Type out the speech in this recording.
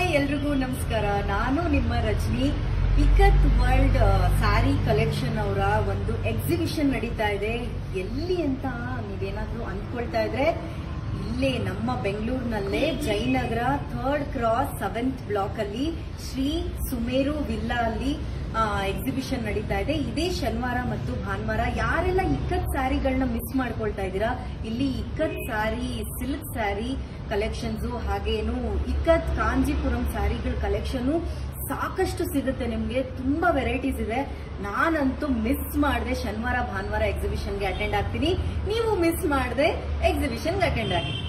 ಎಲ್ರಿಗೂ ನಮಸ್ಕಾರ ನಾನು ನಿಮ್ಮ ರಜನಿ ಇಕತ್ ವರ್ಲ್ಡ್ ಸ್ಯಾರಿ ಕಲೆಕ್ಷನ್ ಅವರ ಒಂದು ಎಕ್ಸಿಬಿಷನ್ ನಡೀತಾ ಇದೆ ಎಲ್ಲಿ ಅಂತ ನೀವೇನಾದ್ರೂ ಅನ್ಕೊಳ್ತಾ ಇದ್ರೆ ಇಲ್ಲೇ ನಮ್ಮ ಬೆಂಗಳೂರಿನಲ್ಲೇ Jayanagar third cross seventh block ಅಲ್ಲಿ ಶ್ರೀ ಸುಮೇರು ವಿಲ್ಲಾ ಅಲ್ಲಿ ಎಕ್ಸಿಬಿಷನ್ ನಡೀತಾ ಇದೆ ಇದೇ ಶನಿವಾರ ಮತ್ತು ಭಾನುವಾರ ಯಾರೆಲ್ಲ ಇಕ್ಕತ್ ಸ್ಯಾರಿಗಳನ್ನ ಮಿಸ್ ಮಾಡ್ಕೊಳ್ತಾ ಇದ್ದೀರಾ ಇಲ್ಲಿ ಇಕ್ಕತ್ ಸ್ಯಾರಿ ಸಿಲ್ಕ್ ಸ್ಯಾರಿ ಕಲೆಕ್ಷನ್ಸ್ ಹಾಗೇನು ಇಕ್ಕತ್ ಕಾಂಜಿಪುರಂ ಸ್ಯಾರಿಗಳ ಕಲೆಕ್ಷನ್ ಸಾಕಷ್ಟು ಸಿಗುತ್ತೆ ನಿಮ್ಗೆ ತುಂಬಾ ವೆರೈಟೀಸ್ ಇದೆ ನಾನಂತೂ ಮಿಸ್ ಮಾಡದೆ ಶನಿವಾರ ಭಾನುವಾರ ಎಕ್ಸಿಬಿಷನ್ಗೆ ಅಟೆಂಡ್ ಆಗ್ತೀನಿ ನೀವು ಮಿಸ್ ಮಾಡದೆ ಎಕ್ಸಿಬಿಷನ್ಗೆ ಅಟೆಂಡ್ ಆಗಿ